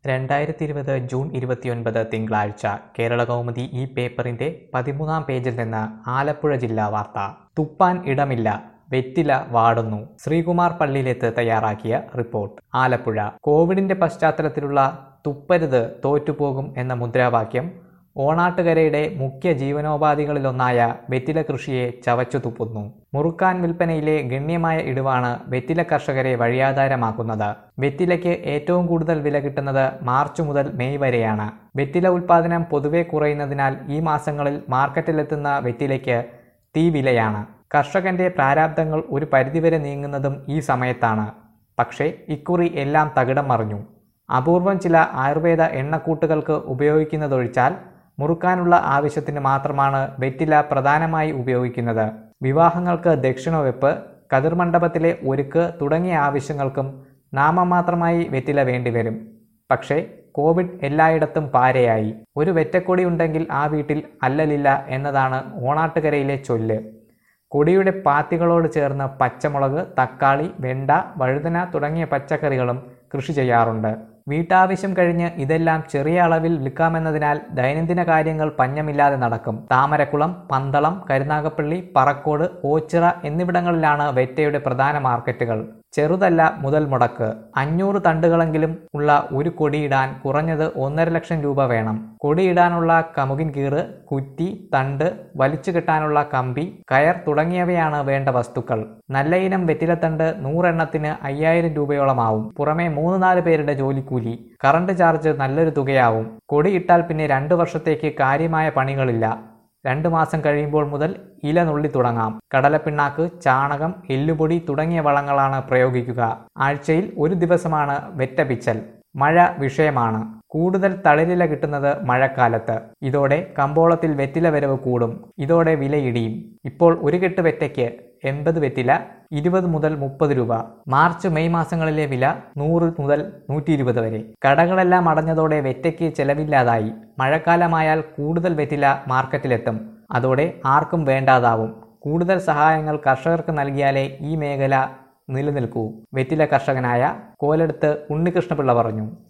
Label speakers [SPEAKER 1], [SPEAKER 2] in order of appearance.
[SPEAKER 1] രണ്ടായിരത്തി ഇരുപത് ജൂൺ ഇരുപത്തിയൊൻപത് തിങ്കളാഴ്ച കേരള കൗമുദി ഈ പേപ്പറിന്റെ പതിമൂന്നാം പേജിൽ നിന്ന് ആലപ്പുഴ ജില്ലാ വാർത്ത തുപ്പാൻ ഇടമില്ല വെറ്റില വാടുന്നു ശ്രീകുമാർ പള്ളിയിലെത്ത് തയ്യാറാക്കിയ റിപ്പോർട്ട് ആലപ്പുഴ കോവിഡിന്റെ പശ്ചാത്തലത്തിലുള്ള തുപ്പരുത് തോറ്റുപോകും എന്ന മുദ്രാവാക്യം ഓണാട്ടുകരയുടെ മുഖ്യ ജീവനോപാധികളിലൊന്നായ വെറ്റില കൃഷിയെ ചവച്ചു തുപ്പുന്നു മുറുക്കാൻ വിൽപ്പനയിലെ ഗണ്യമായ ഇടിവാണ് വെറ്റില കർഷകരെ വഴിയാധാരമാക്കുന്നത് വെറ്റിലയ്ക്ക് ഏറ്റവും കൂടുതൽ വില കിട്ടുന്നത് മാർച്ച് മുതൽ മെയ് വരെയാണ് വെറ്റില ഉൽപാദനം പൊതുവെ കുറയുന്നതിനാൽ ഈ മാസങ്ങളിൽ മാർക്കറ്റിലെത്തുന്ന വെറ്റിലയ്ക്ക് തീ വിലയാണ് കർഷകന്റെ പ്രാരാബ്ദങ്ങൾ ഒരു പരിധിവരെ നീങ്ങുന്നതും ഈ സമയത്താണ് പക്ഷേ ഇക്കുറി എല്ലാം തകിടം മറിഞ്ഞു അപൂർവം ചില ആയുർവേദ എണ്ണക്കൂട്ടുകൾക്ക് ഉപയോഗിക്കുന്നതൊഴിച്ചാൽ മുറുക്കാനുള്ള ആവശ്യത്തിന് മാത്രമാണ് വെറ്റില പ്രധാനമായി ഉപയോഗിക്കുന്നത് വിവാഹങ്ങൾക്ക് ദക്ഷിണവെപ്പ് കതിർമണ്ഡപത്തിലെ ഒരുക്ക് തുടങ്ങിയ ആവശ്യങ്ങൾക്കും നാമമാത്രമായി വെറ്റില വേണ്ടിവരും പക്ഷേ കോവിഡ് എല്ലായിടത്തും പാരയായി ഒരു വെറ്റക്കൊടി ഉണ്ടെങ്കിൽ ആ വീട്ടിൽ അല്ലലില്ല എന്നതാണ് ഓണാട്ടുകരയിലെ ചൊല്ല് കൊടിയുടെ പാത്തികളോട് ചേർന്ന് പച്ചമുളക് തക്കാളി വെണ്ട വഴുതന തുടങ്ങിയ പച്ചക്കറികളും കൃഷി ചെയ്യാറുണ്ട് വീട്ടാവശ്യം കഴിഞ്ഞ് ഇതെല്ലാം ചെറിയ അളവിൽ വിൽക്കാമെന്നതിനാൽ ദൈനംദിന കാര്യങ്ങൾ പഞ്ഞമില്ലാതെ നടക്കും താമരക്കുളം പന്തളം കരുനാഗപ്പള്ളി പറക്കോട് ഓച്ചിറ എന്നിവിടങ്ങളിലാണ് വെറ്റയുടെ പ്രധാന മാർക്കറ്റുകൾ ചെറുതല്ല മുതൽ മുടക്ക് അഞ്ഞൂറ് തണ്ടുകളെങ്കിലും ഉള്ള ഒരു കൊടിയിടാൻ കുറഞ്ഞത് ഒന്നര ലക്ഷം രൂപ വേണം കൊടിയിടാനുള്ള കമുകിൻ കീറ് കുറ്റി തണ്ട് വലിച്ചു കെട്ടാനുള്ള കമ്പി കയർ തുടങ്ങിയവയാണ് വേണ്ട വസ്തുക്കൾ നല്ല ഇനം വെറ്റിലത്തണ്ട് നൂറെണ്ണത്തിന് അയ്യായിരം രൂപയോളമാവും പുറമെ മൂന്ന് നാല് പേരുടെ ജോലിക്കൂലി കറണ്ട് ചാർജ് നല്ലൊരു തുകയാവും കൊടിയിട്ടാൽ പിന്നെ രണ്ടു വർഷത്തേക്ക് കാര്യമായ പണികളില്ല രണ്ടു മാസം കഴിയുമ്പോൾ മുതൽ ഇല നുള്ളി തുടങ്ങാം കടലപ്പിണ്ണാക്ക് ചാണകം എല്ലുപൊടി തുടങ്ങിയ വളങ്ങളാണ് പ്രയോഗിക്കുക ആഴ്ചയിൽ ഒരു ദിവസമാണ് വെറ്റപിച്ചൽ മഴ വിഷയമാണ് കൂടുതൽ തളിരില കിട്ടുന്നത് മഴക്കാലത്ത് ഇതോടെ കമ്പോളത്തിൽ വെറ്റില വരവ് കൂടും ഇതോടെ വില ഇടിയും ഇപ്പോൾ ഒരു കെട്ട് വെറ്റയ്ക്ക് എൺപത് വെറ്റില ഇരുപത് മുതൽ മുപ്പത് രൂപ മാർച്ച് മെയ് മാസങ്ങളിലെ വില നൂറ് മുതൽ നൂറ്റി ഇരുപത് വരെ കടകളെല്ലാം അടഞ്ഞതോടെ വെറ്റയ്ക്ക് ചെലവില്ലാതായി മഴക്കാലമായാൽ കൂടുതൽ വെറ്റില മാർക്കറ്റിലെത്തും അതോടെ ആർക്കും വേണ്ടാതാവും കൂടുതൽ സഹായങ്ങൾ കർഷകർക്ക് നൽകിയാലേ ഈ മേഖല നിലനിൽക്കൂ വെറ്റില കർഷകനായ കോലെടുത്ത് ഉണ്ണികൃഷ്ണപിള്ള പറഞ്ഞു